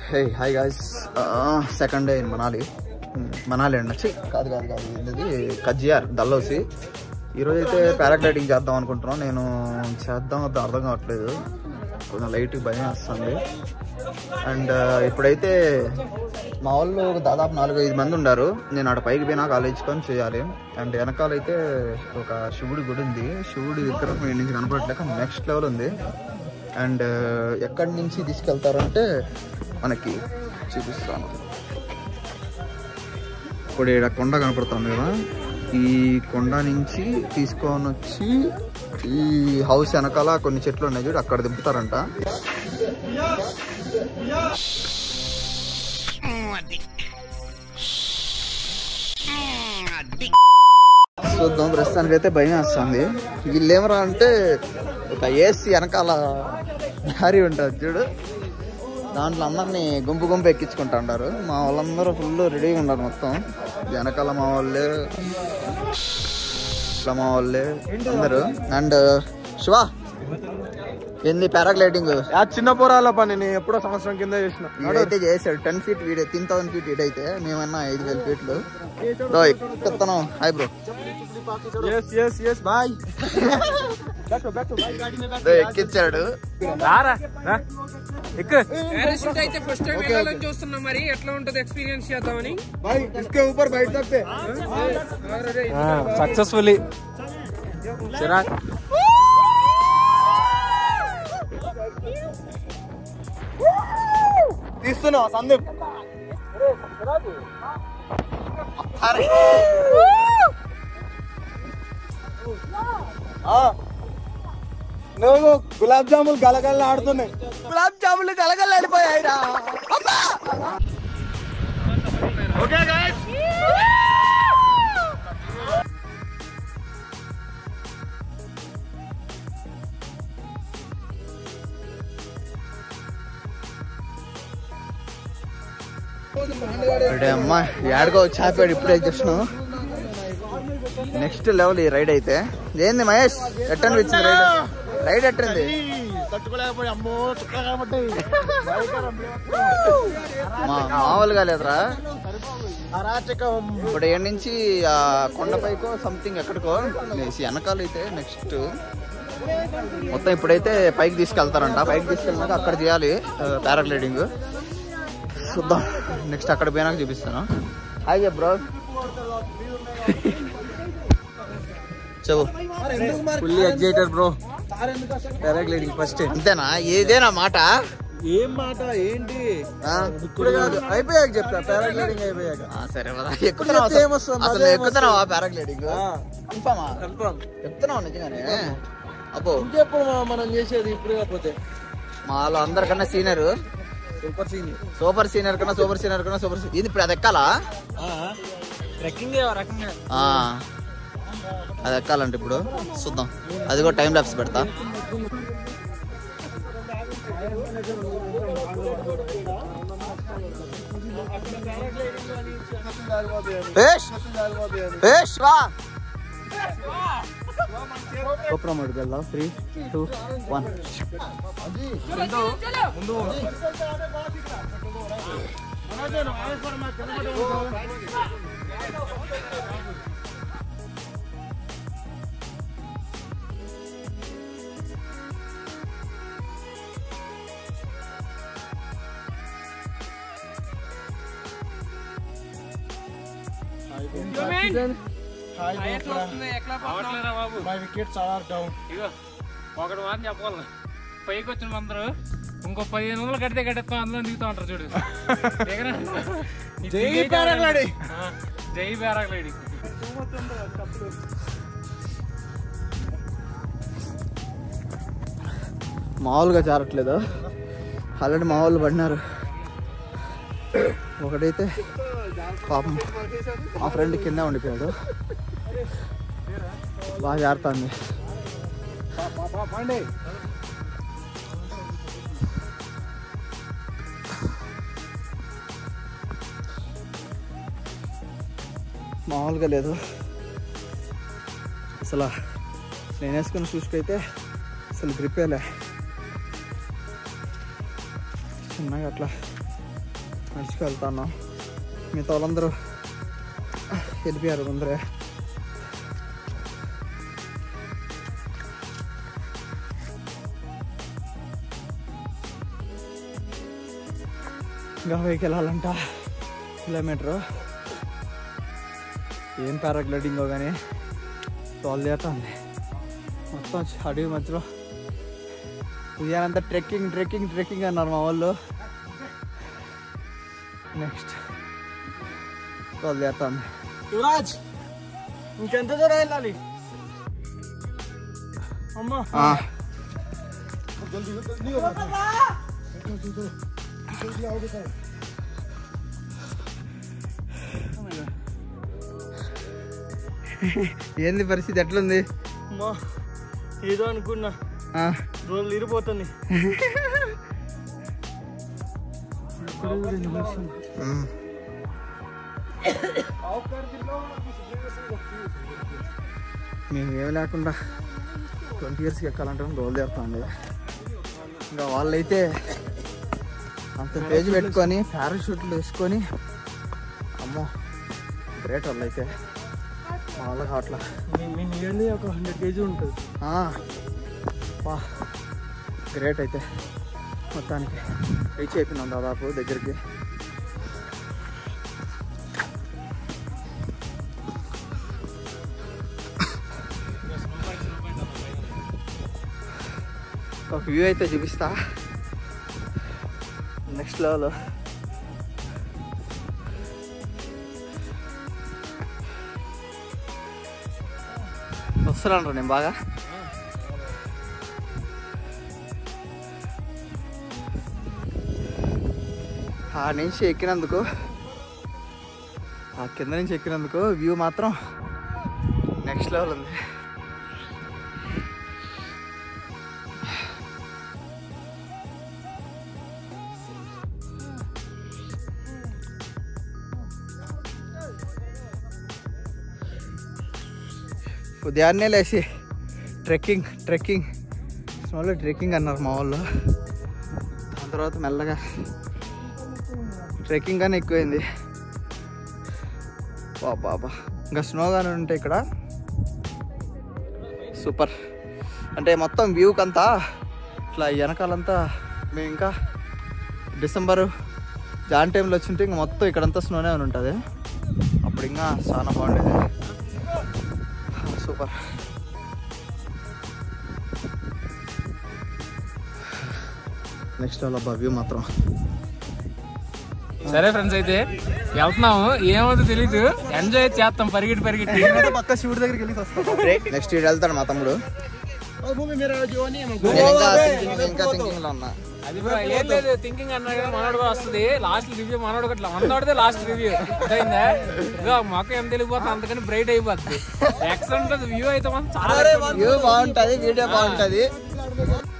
Hey hi guys second day in Manali Hmm, Manali అండి ఛీ, కాదు కాదు కాదు ఇది కజ్జియార్ దల్లోసి ఈరోజు అయితే పారాగ్లైడింగ్ చేద్దాం అనుకుంటున్నాం నేను చేద్దాం వద్ద అర్థం కావట్లేదు కొంచెం లైట్ భయం వస్తుంది అండ్ ఇప్పుడైతే మా వాళ్ళు దాదాపు నాలుగు ఐదు మంది ఉన్నారు నేను ఆడ పైకి పోయినా ఆలోచించుకొని చేయాలి అండ్ వెనకాలైతే ఒక శివుడి గుడి ఉంది శివుడి విగ్రహం ఈ నుంచి కనపడట్లేక నెక్స్ట్ లెవెల్ ఉంది అండ్ ఎక్కడి నుంచి తీసుకెళ్తారంటే మనకి చూపిస్తాను ఇప్పుడు ఇక్కడ కొండ కనపడుతుంది కదా ఈ కొండ నుంచి తీసుకొని వచ్చి ఈ హౌస్ వెనకాల కొన్ని చెట్లు ఉన్నాయి చూడు అక్కడ దింపుతారంట చూద్దాం ప్రస్తుతానికి అయితే భయం వేస్తుంది వీళ్ళు ఏమరా అంటే ఒక ఏసీ వెనకాల దారి ఉంటుంది చూడు దాంట్లో అందరినీ గుంపు గుంపు ఎక్కించుకుంటా ఉంటారు మా వాళ్ళందరూ ఫుల్ రెడీగా ఉన్నారు మొత్తం వెనకాల మా వాళ్ళే ఇట్లా మా వాళ్ళే అందరూ అండ్ శివ ఏంది పారాగ్లైడింగ్ ఆ చిన్న పోరాల పని నేను ఎప్పుడో సంవత్సరం కింద చేసిన వీడైతే చేశాడు టెన్ ఫీట్ వీడే టెన్ థౌసండ్ ఫీట్ వీడైతే మేమన్నా ఐదు వేల ఫీట్లు బ్రో ఎక్కుతాను hi bro yes yes yes bye ఎక్కించాడు రారా రా ఎక్కు పారాషూట్ అయితే ఫస్ట్ టైం వెళ్ళాలని చూస్తున్నాం మరి ఎట్లా ఉంటది ఎక్స్పీరియన్స్ చేద్దామని भाई इसके ऊपर बैठ सकते सक्सेसफुली चिराग తీస్తున్నావు సందీప్ నువ్వు గులాబ్ జాములు గలగల ఆడుతున్నాయి గులాబ్ జాములు కలగలాడిపోయాయిరా ఓకే గాయస్ ఇడే అమ్మా ఏడగో చాపాడు ఇప్పుడే చూసినాం నెక్స్ట్ లెవెల్ ఈ రైడ్ అయితే ఏంది మహేష్ ఎట్టని వచ్చింది రైడ్ రైడ్ ఎట్టంది తట్టుకోలేకపోయి అమ్మో చుక్క కాబట్టి మా మామూలుగా లేదురా అరాచకం ఇప్పుడు ఏడు నుంచి ఆ కొండపైకో సంథింగ్ ఎక్కడికో అనేసి వెనకాల అయితే నెక్స్ట్ మొత్తం ఇప్పుడైతే పైకి తీసుకెళ్తారంట పైకి తీసుకెళ్ళినాక అక్కడ చేయాలి పారాగ్లైడింగ్ చూద్దాం నెక్స్ట్ అక్కడ పోయినాక చూపిస్తాను హాయ్ బ్రో చెప్పు fully excited bro paragliding first అంతేనా ఏదేనా మాట ఏం మాట ఏంటి ఆ? ఇప్పుడు కాదు అయిపోయాక చెప్తా పారాగ్లైడింగ్ అయిపోయాక ఆ, సరే కదా ఎక్కుతున్నావా చెప్తే ఏమొస్తుంది? అసలు మజా ఎక్కుతున్నావా పారాగ్లైడింగ్ కన్ఫామా కన్ఫర్మ్ చెప్తున్నావు నిజంగానే అబ్బో ఇంకెప్పుడు మ- మనం చేసేది ఇప్పుడు కాకపోతే మా వాళ్ళు అందరికన్నా senior super senior super senior కన్నా సూపర్ సీనియర్ కన్నా సూపర్ సీనియర్ ఇది ఇప్పుడు అది ఎక్కాలా ట్రెక్కింగ్ రకంగా ఆ, అది ఎక్కాలంటే ఇప్పుడు చూద్దాం అది కూడా టైం ల్యాప్స్ పెడతా ఏష్, ఏష్, వా. గోపురం అడుగు వెళ్దాం త్రీ టూ వన్ ఎట్లా వస్తుంది ఎట్లా పోతున్నావు? మై వికెట్స్ ఆర్ డౌన్ ఇగో ఒకటి మాట చెప్పాలి పైకి వచ్చిన అందరూ ఇంకో పదిహేను వందలు కడితే కట్టేస్తాం అందులో దిగుతా ఉంటారు చూడు దిగరా? ఈ జై దిగే పారాగ్లైడింగ్. ఆ, జై పారాగ్లైడింగ్ మామూలుగా జారట్లేదు ఆల్రెడీ మా వాళ్ళు పడినారు ఒకటైతే పాపం మా ఫ్రెండ్ కింద ఉండిపోయాడు బాగా జారుతుంది పండి మామూలుగా లేదు అసలు నేను వేసుకున్న షూస్కి అసలు గ్రిప్పేలే చిన్నగా అట్లా నడుచుకు వెళ్తాను మిగతా వాళ్ళందరూ వెళ్ళిపోయారు ముందరే ఇంకా పైకి వెళ్ళాలంట కిలోమీటరు ఏం పారాగ్లైడింగో కానీ తోలుదేస్తుంది మొత్తం అడవి మధ్యలో ఉదయానంతా ట్రెక్కింగ్ ట్రెక్కింగ్ ట్రెక్కింగ్ అన్నారు మా వాళ్ళు నెక్స్ట్ తోలుదేస్తుంది యువరాజ్ ఇంకెంత దూరం వెళ్ళాలి అమ్మా ఏంది పరిస్థితి ఎట్లుంది అమ్మా ఏదో అనుకున్నా ఆ, రోజులు ఇరిపోతుంది ఉమ్. మేము ఏమి లేకుండా ట్వంటీ ఇయర్స్కి ఎక్కాలంటే రోజు తీరుతుంది ఇంకా వాళ్ళైతే అంత పేజ్ పెట్టుకొని పారాషూట్లు వేసుకొని అమ్మో గ్రేట్ వాళ్ళు అయితే మా వాళ్ళకి అట్లా మీ నియర్లీ ఒక హండ్రెడ్ కేజీ ఉంటుంది వా గ్రేట్ అయితే మొత్తానికి రీచ్ అయిపోయినాం దాదాపు దగ్గరికి ఒక వ్యూ అయితే చూపిస్తా నెక్స్ట్ లెవెల్ వస్తున్నాను నేను బాగా ఆ నుంచి ఎక్కినందుకు ఆ కింద నుంచి ఎక్కినందుకు వ్యూ మాత్రం నెక్స్ట్ లెవెల్ ఉంది ఉదయాన్నే లేచి ట్రెక్కింగ్ ట్రెక్కింగ్ స్నోలో ట్రెక్కింగ్ అన్నారు మా వాళ్ళు దాని తర్వాత మెల్లగా ట్రెక్కింగ్ కానీ ఎక్కువైంది బా బాబా ఇంకా స్నో కానీ ఉంటే ఇక్కడ సూపర్ అంటే మొత్తం వ్యూకి అంతా ఇట్లా వెనకాలంతా మేము ఇంకా డిసెంబరు జాన్ టైంలో వచ్చింటే ఇంకా మొత్తం ఇక్కడంతా స్నోనే అని ఉంటుంది అప్పుడు ఇంకా చాలా బాగుండేది సూపర్ నెక్స్ట్ వాళ్ళ వ్యూ మాత్రం సరే ఫ్రెండ్స్ అయితే వెళ్తున్నాము ఏమవుతుందో తెలీదు ఎంజాయ్ చేస్తాం పరిగెట్టి పరిగెట్టి పక్క శివుడి దగ్గరికి వెళ్ళి వస్తాం నెక్స్ట్ ఇటు వెళ్తాడు మా తమ్ముడు భూమి మీరు జోని నేను ఇంకా thinking- ఇంకా థింకింగ్ లో ఉన్నా అది కూడా ఏం లేదు థింకింగ్ అన్నా కదా మనోడు కూడా వస్తుంది లాస్ట్ రివ్యూ మనోడు అట్లా మనోడితే లాస్ట్ రివ్యూ అయిందా ఇదిగో మొక్క ఏం తెలియపోతుంది అందుకని బ్రైట్ అయిపోద్ది ఎక్సలెంట్ వ్యూ అయితే మాత్రం చాలా వ్యూ బాగుంటది వీడియో బాగుంటది